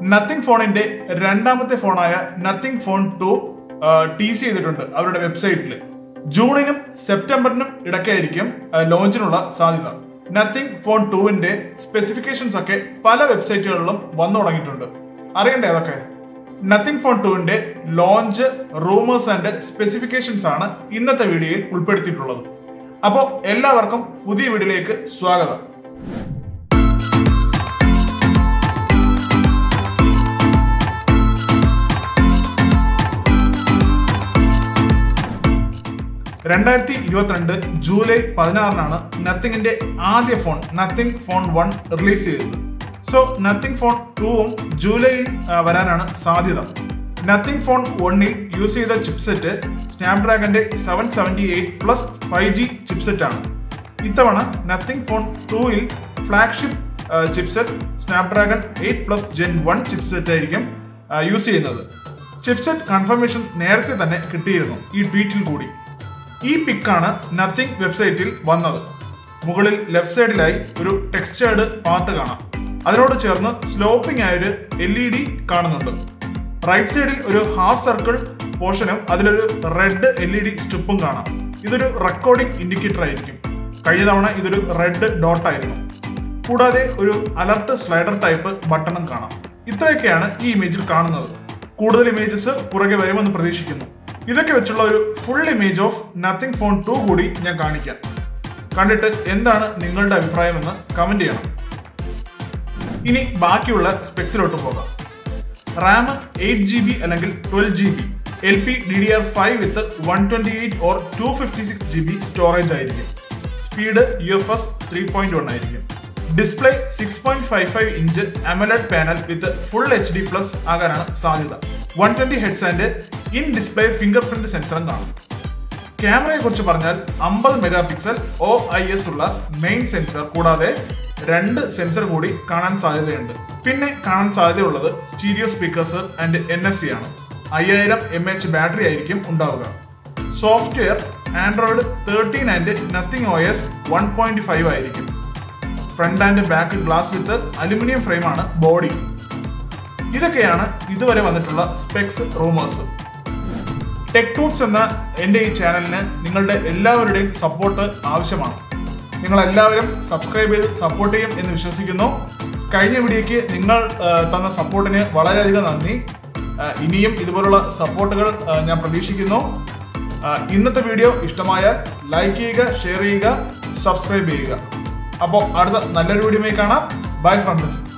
nothing ഫോണിന്റെ രണ്ടാമത്തെ ഫോണായ നത്തിങ് ഫോൺ ടു ടീസ് ചെയ്തിട്ടുണ്ട് അവരുടെ വെബ്സൈറ്റിൽ ജൂണിനും സെപ്റ്റംബറിനും ഇടയ്ക്കായിരിക്കും ലോഞ്ചിനുള്ള സാധ്യത നത്തിങ് ഫോൺ ടുവിന്റെ സ്പെസിഫിക്കേഷൻസ് ഒക്കെ പല വെബ്സൈറ്റുകളിലും വന്നു തുടങ്ങിയിട്ടുണ്ട് അറിയണ്ടേ അതൊക്കെ നത്തിങ് ഫോൺ ടുവിന്റെ ലോഞ്ച് റൂമേഴ്സ് ആൻഡ് സ്പെസിഫിക്കേഷൻസ് ആണ് ഇന്നത്തെ വീഡിയോയിൽ ഉൾപ്പെടുത്തിയിട്ടുള്ളത് അപ്പോൾ എല്ലാവർക്കും പുതിയ വീഡിയോയിലേക്ക് സ്വാഗതം രണ്ടായിരത്തി ഇരുപത്തിരണ്ട് ജൂലൈ പതിനാറിനാണ് നത്തിങ്ങിന്റെ ആദ്യ phone Nothing phone one release ചെയ്തത് സോ നത്തിങ് ഫോൺ ടൂവും ജൂലൈയിൽ ആ, വരാനാണ് സാധ്യത നത്തിങ് ഫോൺ വണ്ണിൽ യൂസ് ചെയ്ത ചിപ്സെറ്റ് സ്നാപ്ഡ്രാഗന്റെ seven seventy eight plus five G chipset ആണ് ഇത്തവണ നത്തിങ് ഫോൺ ടൂയിൽ flagship chipset Snapdragon eight plus gen one chipset ആയിരിക്കും യൂസ് ചെയ്യുന്നത് ചിപ്സെറ്റ് കൺഫർമേഷൻ നേരത്തെ തന്നെ കിട്ടിയിരുന്നു ഈ ട്വീറ്റിൽ കൂടി ഈ പിക്കാണ് നത്തിങ് വെബ്സൈറ്റിൽ വന്നത് മുകളിൽ ലെഫ്റ്റ് സൈഡിലായി ഒരു ടെക്സ്റ്റേർഡ് പാർട്ട് കാണാം അതിനോട് ചേർന്ന് സ്ലോപ്പിംഗ് ആയൊരു എൽ ഇ ഡി കാണുന്നുണ്ട് റൈറ്റ് സൈഡിൽ ഒരു ഹാഫ് സർക്കിൾ പോർഷനും അതിലൊരു റെഡ് എൽ ഇ ഡി സ്ട്രിപ്പും കാണാം ഇതൊരു റെക്കോർഡിംഗ് ഇൻഡിക്കേറ്റർ ആയിരിക്കും കഴിഞ്ഞ തവണ ഇതൊരു റെഡ് ഡോട്ട് ആയിരുന്നു കൂടാതെ ഒരു അലർട്ട് സ്ലൈഡർ ടൈപ്പ് ബട്ടണും കാണാം ഇത്രയൊക്കെയാണ് ഈ ഇമേജിൽ കാണുന്നത് കൂടുതൽ ഇമേജസ് പുറകെ വരുമെന്ന് പ്രതീക്ഷിക്കുന്നു ഇതൊക്കെ വെച്ചുള്ള ഒരു full image of Nothing phone two കൂടി ഞാൻ കാണിക്കാം കണ്ടിട്ട് എന്താണ് നിങ്ങളുടെ അഭിപ്രായം എന്ന് കമന്റ് ചെയ്യണം ഇനി ബാക്കിയുള്ള സ്പെക്സിലോട്ട് പോകാം റാം എയ്റ്റ് ജി ബി അല്ലെങ്കിൽ twelve G B L P D D R five with one twenty eight or two fifty six G B storage ആയിരിക്കും speed U F S three point one ആയിരിക്കും display six point five five inch AMOLED panel with full H D plus ആകാനാണ് സാധ്യത one twenty hertz and in display fingerprint സെൻസറും കാണും ക്യാമറയെ കുറിച്ച് പറഞ്ഞാൽ അമ്പത് megapixel O I S ഉള്ള മെയിൻ സെൻസർ കൂടാതെ രണ്ട് സെൻസർ കൂടി കാണാൻ സാധ്യതയുണ്ട് പിന്നെ കാണാൻ സാധ്യതയുള്ളത് stereo speakers and N F C ആണ് അയ്യായിരം എം എച്ച് ബാറ്ററി ആയിരിക്കും ഉണ്ടാവുക software Android thirteen and Nothing O S one point five ആയിരിക്കും front and back glass with aluminium ഫ്രെയിമാണ് ബോഡി ഇതൊക്കെയാണ് ഇതുവരെ വന്നിട്ടുള്ള സ്പെക്സ് റൂമേഴ്സ് ടെക് ടൂട്സ് എന്ന എൻ്റെ ഈ ചാനലിന് നിങ്ങളുടെ എല്ലാവരുടെയും സപ്പോർട്ട് ആവശ്യമാണ് നിങ്ങൾ എല്ലാവരും സബ്സ്ക്രൈബ് ചെയ്ത് സപ്പോർട്ട് ചെയ്യും എന്ന് വിശ്വസിക്കുന്നു കഴിഞ്ഞ വീഡിയോയ്ക്ക് നിങ്ങൾ ആ, തന്ന സപ്പോർട്ടിന് വളരെയധികം നന്ദി ആ, ഇനിയും ഇതുപോലുള്ള സപ്പോർട്ടുകൾ ആ, ഞാൻ പ്രതീക്ഷിക്കുന്നു ആ, ഇന്നത്തെ വീഡിയോ ഇഷ്ടമായാൽ ലൈക്ക് ചെയ്യുക ഷെയർ ചെയ്യുക സബ്സ്ക്രൈബ് ചെയ്യുക അപ്പോൾ അടുത്ത നല്ലൊരു വീഡിയോയുമായി കാണാം ബൈ ഫ്രം